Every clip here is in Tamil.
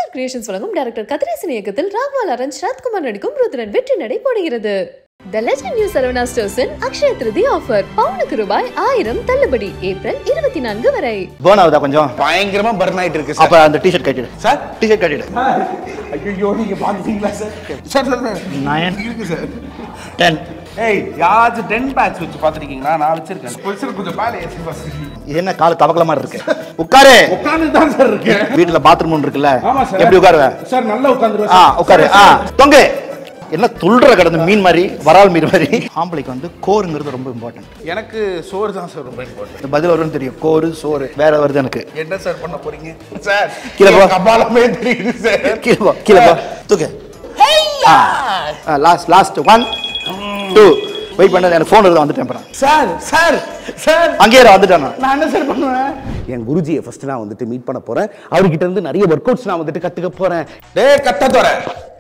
ஸ்டார் கிரியேஷன்ஸ் வழங்கும் டைரக்டர் கதிரேசன் இயக்கத்தில் ராகவா லாரன்ஸ் ராஜ்குமார் நடிக்கும் ருத்ரன் வெற்றி நடை போடுகிறது த லெஜண்ட் நியூ சரவணா ஸ்டோர்ஸின் அக்ஷய திருதி ஆஃபர் பவுனுக்கு ரூபாய் ஆயிரம் தள்ளுபடி ஏப்ரல் இருபத்தி நான்கு வரை பேர்ன் ஆகுதா கொஞ்சம் பயங்கரமா பர்ன் ஆயிட்டு இருக்கு அப்ப அந்த டிஷர்ட் கட்டிடு சார் டிஷர்ட் கட்டிடு ஐயோ நீங்க பாத்தீங்களா sir sir sir sir nine இருக்கு சார் டென் ஏய் யாராச்சும் டென் பேட்ச் வச்சு பாத்துருக்கீங்களா நான் வச்சிருக்கேன் கொஞ்சம் கொஞ்சம் மேலே ஏசி பஸ் இது என்ன கால தவக்கல மாதிரி இருக்கு உட்காரு உட்காந்து தான் சார் இருக்கேன் வீட்டுல பாத்ரூம் ஒன்று இருக்குல்ல ஆமா சார் எப்படி உட்காருவ சார் நல்லா உட்காந்துருவேன் ஆ உட்காரு ஆ தொங்கு என்ன துள்ளுற கிடந்த மீன் மாதிரி வரால் மீன் மாதிரி ஆம்பளைக்கு வந்து கோருங்கிறது ரொம்ப இம்பார்ட்டன்ட் எனக்கு சோறு தான் சார் ரொம்ப இம்பார்ட்டன்ட் இந்த பதில் வரும்னு தெரியும் கோரு சோறு வேற வருது எனக்கு என்ன சார் பண்ண போறீங்க சார் கீழே போ. என் கபாலமே தெரியுது சார் கீழே போ கீழே போ தூக்கு last last one two weight பண்ணது எனக்கு ஃபோன் இருந்தால் வந்துட்டேன் அப்புறம் சார் சார் சார் அங்கேயே இரு, வந்துட்டேன் நான் நான் என்ன சார் பண்ணுவேன் என் குருஜியை ஃபர்ஸ்ட் நான் வந்துட்டு மீட் பண்ண போறேன் அவர்கிட்ட இருந்து நிறைய ஒர்க் அவுட்ஸ் நான் வந்துட்டு கத்துக்க போறேன் டேய் கத்த தோற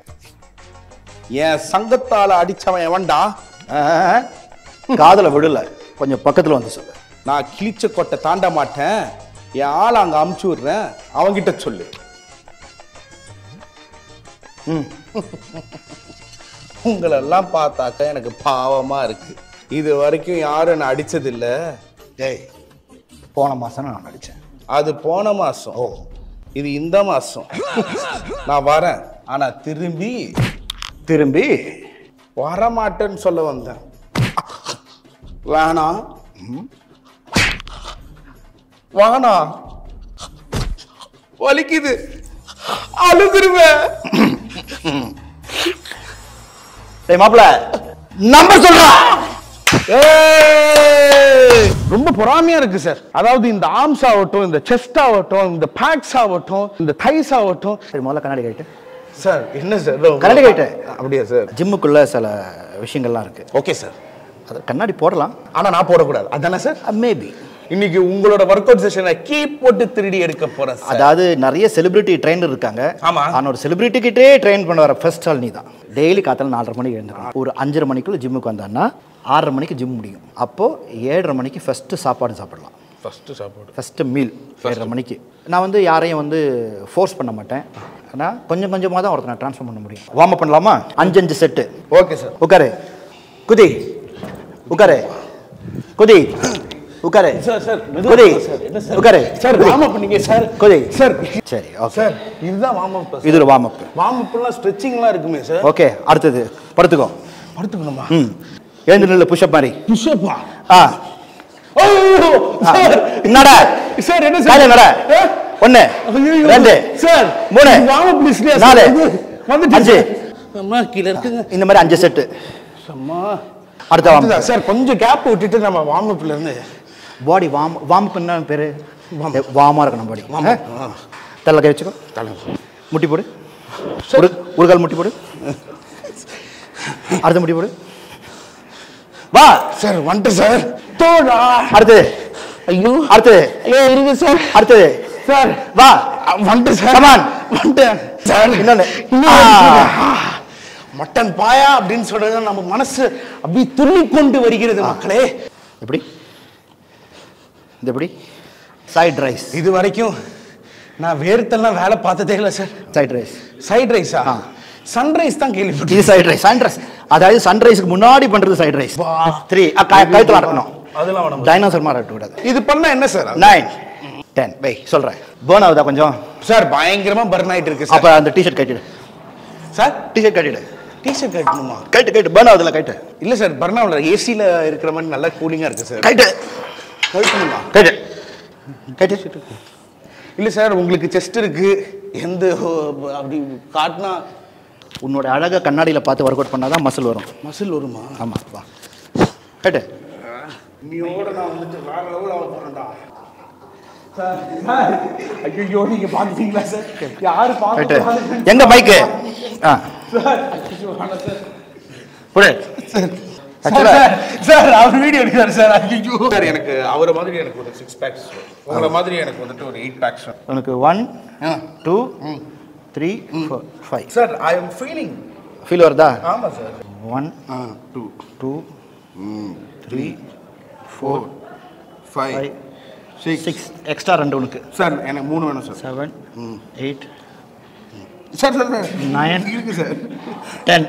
என் சங்கத்தால அடிச்சவன் எவன்டா ஆ, காதுல விடல கொஞ்சம் பக்கத்துல வந்து சொல்லு நான் கிழிச்ச கொட்டை தாண்ட மாட்டேன் என் ஆளை அங்க அமுச்சு விடுறேன் அவன்கிட்ட சொல்லு உங்களெல்லாம் பார்த்தாக்க எனக்கு பாவமா இருக்கு இது வரைக்கும் யாரும் என்ன அடிச்சதில்ல டேய் போன மாசம் நான் நடிச்சேன் அது போன மாசம் ஓ இது இந்த மாசம் நான் வரேன் ஆனா திரும்பி திரும்பி வரமாட்டேன்னு சொல்ல வந்தேன் வேணாம் வேணாம் வலிக்குது அழுதுருவேன் டேய் மாப்பிள நம்பர் சொல்றா ஏய்! ரொம்ப பொறாமையா இருக்கு சார் அதாவது இந்த ஆர்ம்ஸ் ஆகட்டும் இந்த செஸ்ட் ஆகட்டும் இந்த பேக்ஸ் ஆகட்டும் இந்த தைஸ் ஆகட்டும் சரி முதல்ல கண்ணாடி கழிட்டு சார் என்ன சார் கண்ணாடி கழிட்டு அப்படியா சார் ஜிம்முக்குள்ள சில விஷயங்கள்லாம் இருக்கு ஓகே சார் அது கண்ணாடி போடலாம் ஆனா நான் போடக்கூடாது அதானே சார் மேபி இன்னைக்கு உங்களோட ஒர்க் அவுட் செஷனை கீ போட்டு திருடி எடுக்க போறேன் சார் அதாவது நிறைய செலிபிரிட்டி ட்ரெயினர் இருக்காங்க ஆமா. ஆனா ஒரு செலிபிரிட்டி கிட்டே ட்ரெயின் பண்ண வர ஃபர்ஸ்ட் ஆள் நீ தான் டெய்லி காத்தால நாலரை மணிக்கு எழுந்துக்கணும் ஒரு அஞ்சரை மணிக்குள்ள ஜிம்முக்கு வந்தான்னா ஆறரை மணிக்கு ஜிம் முடியும் அப்போ ஏழரை மணிக்கு ஃபர்ஸ்ட் சாப்பாடு சாப்பிடலாம் ஃபர்ஸ்ட் சாப்பாடு ஃபஸ்ட்டு மீல் ஏழரை மணிக்கு நான் வந்து யாரையும் வந்து ஃபோர்ஸ் பண்ண மாட்டேன் ஆனால் கொஞ்சம் கொஞ்சமாக தான் ஒருத்தனை ட்ரான்ஸ்ஃபர் பண்ண முடியும் வார்ம் அப் பண்ணலாமா அஞ்சு அஞ்சு செட்டு ஓகே சார் உட்காரு குதி உட்காரு குதி உட்காரு சார் சார் குதி சார் என்ன சார் உட்காரு சார் குதி. வார்ம் அப் பண்ணீங்க சார் குதி சார் சரி ஓகே சார் இதுதான் வார்ம் அப் இது ஒரு வார்ம் அப் வார்ம் அப்லாம் ஸ்ட்ரெச்சிங்லாம் இருக்குமே சார் ஓகே அடுத்தது படுத்துக்கோ படுத்துக்கணுமா ம் எழுந்து நில்லு புஷ்அப் மாதிரி புஷ்அப்பா ஆ ஐயோ ஆ. சார் நட சார் என்ன காலைல சார் நட ஆ? ஒன்று ஐயோ, ரெண்டு சார் மூணு வார்ம் அப் லிஸ்ட்லயா நாலு வந்துட்டு அஞ்சு அம்மா கீழ இருக்குங்க இந்த மாதிரி அஞ்சு செட்டு அம்மா அடுத்த வார்ம் அதுதான் சார் கொஞ்சம் கேப் விட்டுட்டு நம்ம வார்ம் அப்ல இருந்து பாடி வார்ம் வார்ம் அப் என்ன பேர் வார்மாக இருக்கணும் பாடி தள்ள கை வச்சுக்கோ முட்டி போடு ஒரு ஒரு கால் முட்டி போடு அடுத்த முட்டி போடு வா சார் வந்துட்டு சார் தோடா அடுத்தது ஐயோ அடுத்தது ஐயோ இருங்க சார் அடுத்தது சார் வா வந்துட்டு சார் Come on. வந்துட்டேன் சார் இன்னொன்னு. இன்னும் ஆ. வந்துட்டு. ஆ. மட்டன் பாயா அப்படின்னு சொல்றது நம்ம மனசு அப்படி துள்ளி கொண்டு வருகிறது மக்களே எப்படி இது எப்படி சைட் ரைஸ் இது வரைக்கும் நான் வேர்த்தெல்லாம் வேலை பார்த்ததே இல்லை சார் சைட் ரைஸ் சைட் ரைஸா ஆ. சன்ரைஸ் தான் இது கேள்விப்பட்டேன் சைட் ரைஸ் சன்ரைஸ் அதாவது சன்ரைஸ்க்கு முன்னாடி பண்றது சைட் ரைஸ் வா. த்ரீ கழுத்துல இருக்கணும் அதெல்லாம் வேணாம் டைனோசர் மாதிரி இருக்கக் கூடாது இது பண்ணா என்ன சார் நைன் டென் பை சொல்றேன் பேர்ன் ஆகுதா கொஞ்சம் சார் பயங்கரமா பர்ன் ஆயிட்டு இருக்கு அப்ப சார் அந்த டிஷர்ட் கட்டிடு சார் டிஷர்ட் கட்டிடு டிஷர்ட் கட்டணுமா கைட்டு கைட்டு பேர்ன் ஆகுதுல கைட்டு இல்ல சார் பர்னாவில் ஏசில இருக்கிற மாதிரி நல்லா கூலிங்கா இருக்கு சார் கைட்டு கழட்டணுமா கைட்டு கைட்டு இல்ல சார் உங்களுக்கு செஸ்ட் இருக்கு எந்த ஓ, அப்படி காட்டினா உன்னோட அழகை கண்ணாடியில பார்த்து ஒர்க் அவுட் பண்ணாதான் மசில் வரும் மசில் வருமா ஆமா வா கைட்டு நீயோட நான் வந்துட்டு வேற லெவல் ஆக போறேன்டா சார் சார் ஐயோ நீங்க பாத்தீங்களா சார் யாரு கைட்டு பார்க்க எங்க மைக்கு ஆ சார் ஐயோ, வேணாம் சார் புடு சார், Actually- சார், சார் அவர் வீடியோ எடுக்கிறார் சார் ஐயோ சார் எனக்கு அவரை மாதிரி எனக்கு ஒரு சிக்ஸ் பேக்ஸ் உங்களை மாதிரி எனக்கு வந்துட்டு ஒரு எயிட் பேக்ஸ் உனக்கு one two three four five sir I am feeling feel வருதா ஆமா sir one two two three four five five six six extra ரெண்டு உனக்கு சார் எனக்கு மூணு வேணும் sir seven eight sir sir sir nine இருக்கு சார் டென்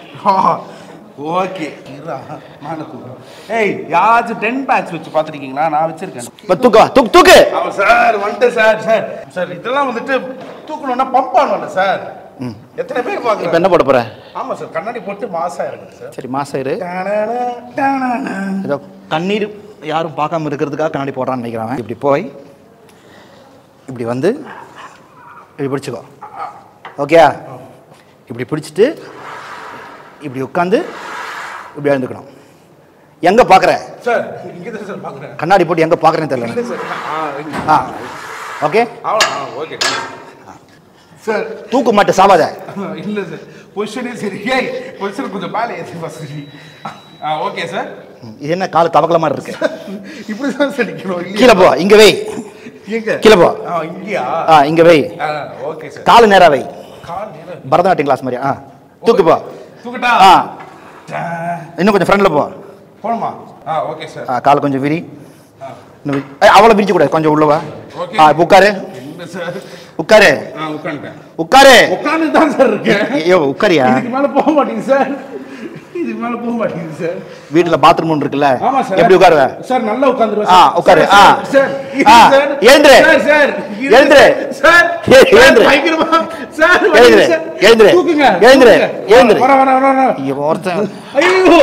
ஓகே மேலே தூக்கு ஏய் யாராச்சும் டென் பேட்ச் வச்சு பார்த்துருக்கீங்களா நான் வச்சிருக்கேன் இப்போ தூக்கு தூக்கு தூக்கு ஆமாம் சார் வந்துட்டேன் சார் சார் சார் இதெல்லாம் வந்துட்டு தூக்கணும்னா பம்ப் ஆகணும்ல சார் எத்தனை பேர் இப்போ பார்க்குறேன் என்ன போட போற ஆமாம் சார் கண்ணாடி போட்டு மாசா இருக்குது சார் சரி மாசம் இரு டானானா, டானானா. ஏதோ கண்ணீர் யாரும் பார்க்காம இருக்கிறதுக்காக கண்ணாடி போடுறான்னு நினைக்கிறான் இப்படி போய் இப்படி வந்து இப்படி பிடிச்சிக்கோ ஓகே இப்படி பிடிச்சிட்டு இப்படி உட்காந்து இப்படி எழுந்துக்கணும் எங்கே பார்க்குற சார் இங்கே தான் சார் பார்க்குறேன் கண்ணாடி போட்டு எங்கே பார்க்குறேன்னு தெரியல இல்லை சார் ஆ இங்க. ஆ ஓகே அவ்வளோ ஆ ஓகே சார் தூக்கு மாட்டு சாவாத இல்லை சார் பொசிஷனே சரி ஏய் பொசிஷன் கொஞ்சம் மேலே ஏற்றி ஃபஸ்ட் ஆ ஓகே சார் இது என்ன கால தவக்கல மாதிரி இருக்கு இப்படி தான் சார் நிற்கணும் இல்லையா கீழே போ இங்கே வை எங்க கீழே போ ஆ இங்கேயா ஆ இங்கே வை ஆ ஓகே சார் காலு நேரா வை கால் நேரம் பரதநாட்டியம் கிளாஸ் மாதிரி ஆ தூக்கு போ தூக்கட்டா ஆ டா. இன்னும் கொஞ்சம் ஃப்ரண்ட்ல போ போணுமா ஆ ஓகே சார் ஆ கால் கொஞ்சம் விரி ஆ இன்னும் விரி. ஏய், அவ்வளோ விரிச்சு கூடாது கொஞ்சம் உள்ளவா ஓகே. ஆ இப்போ உட்காரு என்ன சார் உட்காரு ஆ உட்காந்துட்டேன் உட்காரு உட்காந்து தான் சார் இருக்கேன் ஐயோ உட்காரியா இதுக்கு மேலே போக மாட்டேங்குது சார் இதுக்கு மேலே போக மாட்டேங்குது சார் வீட்டுல பாத்ரூம் ஒன்று இருக்குல்ல ஆமா சார் எப்படி உட்காருவ சார் நல்லா உட்காந்துருவேன் ஆ, உட்காரு. ஆ. சார் ஆ. சார் எழுந்துரு. சார் சார் இரு எழுந்துரு. சார் ஏ, எழுந்துரு. பயங்கரமா சார் எழுந்துரு. சார். எழுந்துரு. தூக்குங்க எழுந்துரு. தூக்குங்க. எழுந்துரு. வர வர வர வர ஐயோ ஒருத்தன் ஐயோ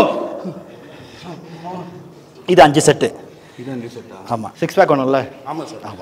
இது அஞ்சு செட்டு இது அஞ்சு செட்டா ஆமா சிக்ஸ் பேக் ஒன்றும்ல ஆமா சார் ஆமா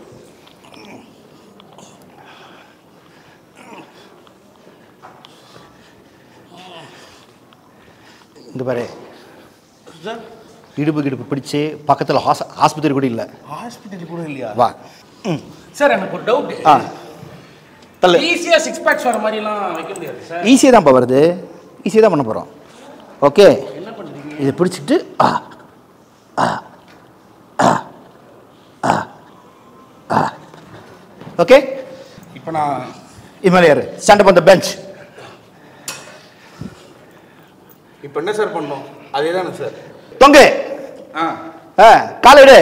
இங்க பாரு சார் இடுப்பு கிடுப்பு பிடிச்சு பக்கத்துல ஹாஸ் ஆஸ்பத்திரி கூட இல்லை ஹாஸ்பிட்டல் கூட இல்லையா வா ம் சார் எனக்கு ஒரு டவுட் ஆ தள்ளு ஈஸியா சிக்ஸ் பேக்ஸ் வர மாதிரி எல்லாம் வைக்க முடியாது சார் ஈஸியாக தான்ப்பா வருது ஈஸியாக தான் பண்ண போகிறோம் ஓகே இதை பிடிச்சிட்டு ஆ ஆ ஆ ஆ ஆ ஓகே இப்போ நான் இமேலே ஏறு ஸ்டாண்ட் அப் அந்த பெஞ்ச் இப்போ என்ன சார் பண்ணோம் அதே தானே சார் தொங்கு ஆ ஆ காலை விடு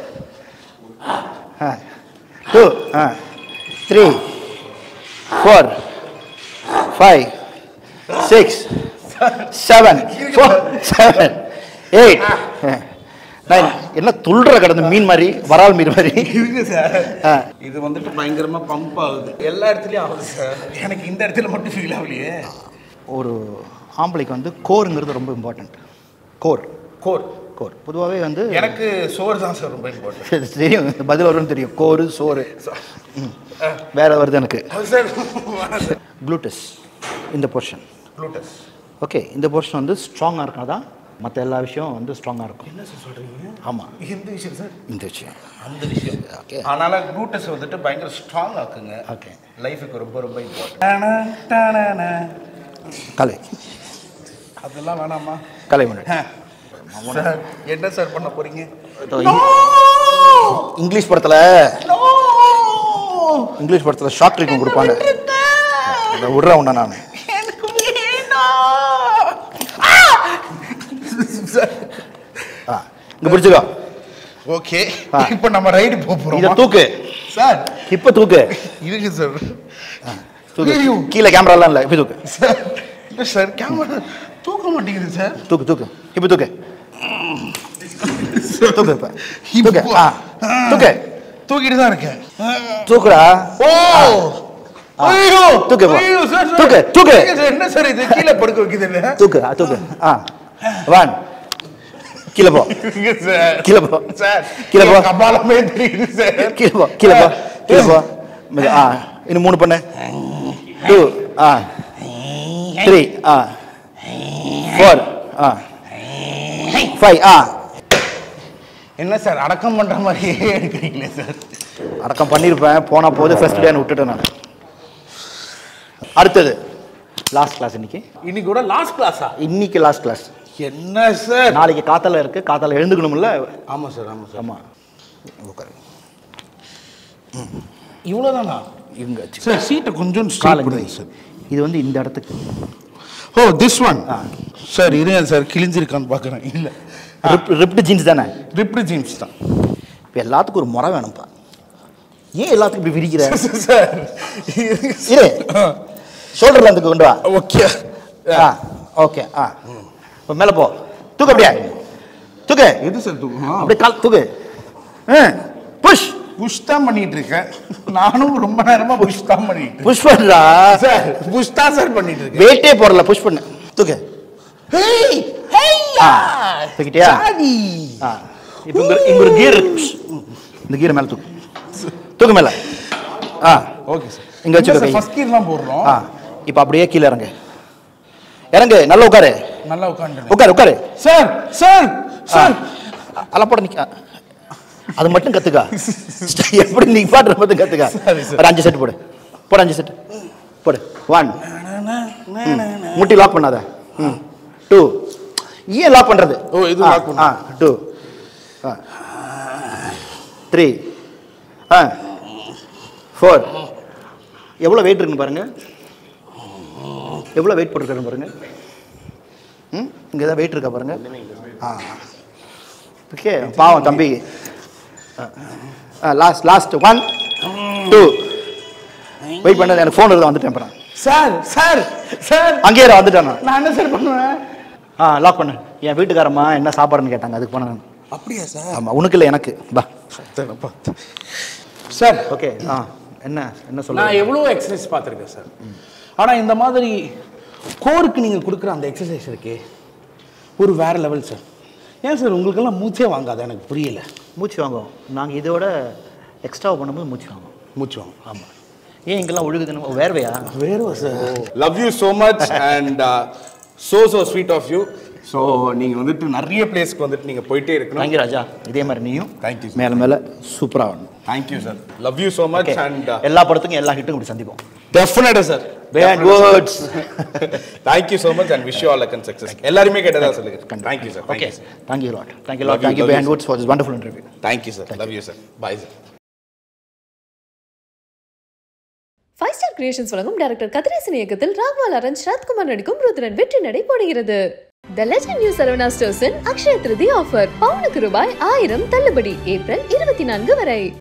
ஆ டூ ஆ three four five six seven four seven eight nine என்ன துள்ளுற கிடந்த மீன் மாதிரி வரால் மீன் மாதிரி இருக்கு சார் ஆ. இது வந்துட்டு பயங்கரமா பம்ப் ஆகுது எல்லா இடத்துலயும் ஆகுது சார் எனக்கு இந்த இடத்துல மட்டும் ஃபீல் ஆகலையே ஒரு ஆம்பளைக்கு வந்து கோருங்கிறது ரொம்ப இம்பார்ட்டண்ட் கோர் கோர் கோர் பொதுவாகவே வந்து எனக்கு சோறு தான் சார் ரொம்ப இம்பார்ட்டன்ட் தெரியும் பதில் வரும்னு தெரியும் கோரு சோறு ம். வேற வருது எனக்கு சார் வேணாம் சார் ப்ளூட்டஸ் இந்த போர்ஷன் ப்ளூட்டஸ் ஓகே இந்த போர்ஷன் வந்து ஸ்ட்ராங்காக இருக்காதான் மற்ற எல்லா விஷயம் வந்து ஸ்ட்ராங்காக இருக்கும் என்ன சார் சொல்றீங்க ஆமாம் எந்த விஷயம் சார் இந்த விஷயம் அந்த விஷயம் ஓகே அதனால ப்ளூட்டஸ் வந்துட்டு பயங்கர ஸ்ட்ராங் ஆக்குங்க ஓகே லைஃபுக்கு ரொம்ப ரொம்ப இம்பார்ட்டன்ட் கலை அதெல்லாம் வேணாமா கலை முன்னாடி சார் என்ன சார் பண்ண போறீங்க இதோ இங்கிலீஷ் படத்தில் இங்கிலீஷ் படத்தில் ஷார்ட் ட்ரீட்மெண்ட் கொடுப்பாங்க அதை விட்றேன் உன்னை நான் எனக்கு வேணும் ஆ இங்கே பிடிச்சிக்கோ ஓகே ஆ. இப்போ நம்ம ரைடு போக இதை போறோம் தூக்கு சார் இப்போ தூக்கு இருக்கு சார் தூக்கு ஐயோ. கீழே கேமராலாம் இல்லை இப்போ தூக்கு சார் இல்லை சார் கேமரா தூக்க மாட்டேங்குது சார் தூக்கு தூக்கு இப்போ தூக்கு தூக்கு இப்போ தூக்கு ஆ தூக்கு தூக்கிட்டு தான் இருக்கேன் தூக்குடா ஓ ஆ. ஐயோ தூக்கு போ. ஐயோ சார் சார். தூக்கு, தூக்கு. ஏங்க சார், என்ன சார் இது கீழே படுக்க வைக்குது இல்ல தூக்கு ஆ தூக்கு ஆ வான் கீழே போ சார் கீழே போ சார் கீழே போ. என் கபாலமே தெரியுது சார் கீழே போ கீழே போ கீழே போ மெது. ஆ இன்னும் மூணு பண்ணு டூ ஆ த்ரீ ஆ ஃபோர் ஆ ஃபைவ் ஆ என்ன சார் அடக்கம் பண்ற மாதிரியே எடுக்கிறீங்களே சார் அடக்கம் பண்ணியிருப்பேன் போனால் போது ஃபர்ஸ்ட் டே விட்டுட்டேன் நான் அடுத்தது லாஸ்ட் கிளாஸ் இன்னைக்கு இன்னைக்கு கூட லாஸ்ட் கிளாஸா இன்னைக்கு லாஸ்ட் கிளாஸ் என்ன சார் நாளைக்கு காத்தால இருக்கு காத்தால எழுந்துக்கணும்ல ஆமா சார் ஆமா சார் ஆமா உட்காரு இவ்வளவுதானா இங்க வச்சு சார் சீட்டை கொஞ்சம் காலை ஸ்ட்ரைட் இங்க பண்ணுங்க வை. சார் இது வந்து இந்த இடத்துக்கு ஓ திஸ் ஒன் ஆ. சார் இருங்க சார் கிழிஞ்சிருக்கான்னு பார்க்குறேன் இல்லை ரிப்டு ஜீன்ஸ் தானே ரிப்டு ஜீன்ஸ் தான் இப்போ எல்லாத்துக்கும் ஒரு முறை வேணும்ப்பா ஏன் எல்லாத்துக்கும் இப்படி விரிக்கிற சார் இரு ஆ. ஷோல்டர்ல இருந்து கொண்டு வா ஓகே ஆ ஓகே ஆ இப்போ மேலே போ தூக்கு அப்படியே தூக்கு எது சார் தூக்கம் அப்படியே கால் தூக்கு புஷ் புஷ் தான் பண்ணிட்டு இருக்கேன் நானும் ரொம்ப நேரமா புஷ் தான் பண்ணிட்டு இருக்கேன். புஷ் பண்ணுறா சார் புஷ் தான் சார் பண்ணிட்டு இருக்கேன் வெயிட்டே போடல புஷ் பண்ணு தூக்கு ஹேய் ஆ தூக்கிட்டியா சாதி ஆ இப்போ இங்க இங்க ஒரு கியர் இருக்கு இந்த கியர் மேலே தூக்கு தூக்கு மேலே ஆ ஓகே சார் இங்க வச்சுக்கோ கை. ஃபர்ஸ்ட் கீர் தான் போடுறோம் ஆ இப்போ அப்படியே கீழே இறங்கு இறங்கு நல்லா உட்காரு நல்லா உட்காந்து உட்காரு உட்காரு சார் சார் சார் அதெல்லாம் போட நிக்க அது மட்டும் கத்துக்கா எப்படி நீ பாடுற மட்டும் கத்துக்கா சரி, சரி. ஒரு அஞ்சு செட் போடு போடு அஞ்சு செட் போடு ஒன் முட்டி லாக் பண்ணாத ம் டூ ஏன் லாக் பண்றது ஓ, இது lock பண்ணு. ஆ டூ த்ரீ ஆ ஃபோர் எவ்வளோ வெயிட் இருக்குன்னு பாருங்க எவ்வளோ வெயிட் போட்டுருக்காருன்னு பாருங்க ம் இங்கே ஏதாவது வெயிட் இருக்கா பாருங்க ஆ ஓகே பாவம் தம்பி last last one two weight பண்ணது எனக்கு ஃபோன் வருது வந்துட்டேன் அப்புறம் சார் சார் சார் அங்கேயே இரு, வந்துட்டேன் நான் நான் என்ன சார் பண்ணுவேன் ஆ லாக் பண்ணு என் வீட்டுக்காரம்மா என்ன சாப்பாடுன்னு கேட்டாங்க அதுக்கு போனேன் நான் அப்படியா சார் ஆமாம் உனக்கு இல்லை எனக்கு பா சார் ஓகே ஆ என்ன என்ன சொல்ல நான் எவ்வளோ எக்ஸசைஸ் பார்த்துருக்கேன் சார் ஆனால் இந்த மாதிரி கோருக்கு நீங்கள் கொடுக்குற அந்த எக்ஸசைஸ் இருக்கே ஒரு வேற லெவல் சார் ஏன் சார் உங்களுக்கெல்லாம் மூச்சே வாங்காது எனக்கு புரியல மூச்சு வாங்குவோம் நாங்கள் இதோட எக்ஸ்ட்ரா பண்ணும்போது மூச்சு வாங்குவோம் மூச்சு வாங்க ஆமாம் ஏன் இங்கெல்லாம் ஒழுகுதுன்னு வேர்வையா வேறு sir love you so much and so so sweet of you so நீங்கள் வந்துட்டு நிறைய பிளேஸ்க்கு வந்துட்டு நீங்கள் போயிட்டே இருக்கணும் தேங்க்யூ ராஜா இதே மாதிரி நீயும் Thank you, sir. மேலே மேலே சூப்பராக வரணும் thank you sir love you so much Okay. And எல்லா படத்துக்கும் எல்லா ஹிட்டும் இப்படி சந்திப்போம் டெஃபினட்டாக sir Bad words. Thank you so much and wish you all and success எல்லாருமே கேட்டதா சொல்லுங்க thank you sir okay thank you sir thank you lot thank you Love lot you, thank you love you, பேண்ட் sir. Words for this wonderful interview thank you sir love you sir bye sir five star creations வழங்கும் டைரக்டர் கதிரேசன் இயக்கத்தில் ராகவா லாரன்ஸ் ராஜ்குமார் நடிக்கும் ருத்ரன் வெற்றி நடை போடுகிறது த லெஜண்ட் நியூ சரவணா ஸ்டோர்ஸின் அக்ஷய திருதி ஆஃபர் பவுனுக்கு ரூபாய் ஆயிரம் தள்ளுபடி ஏப்ரல் இருபத்தி நான்கு வரை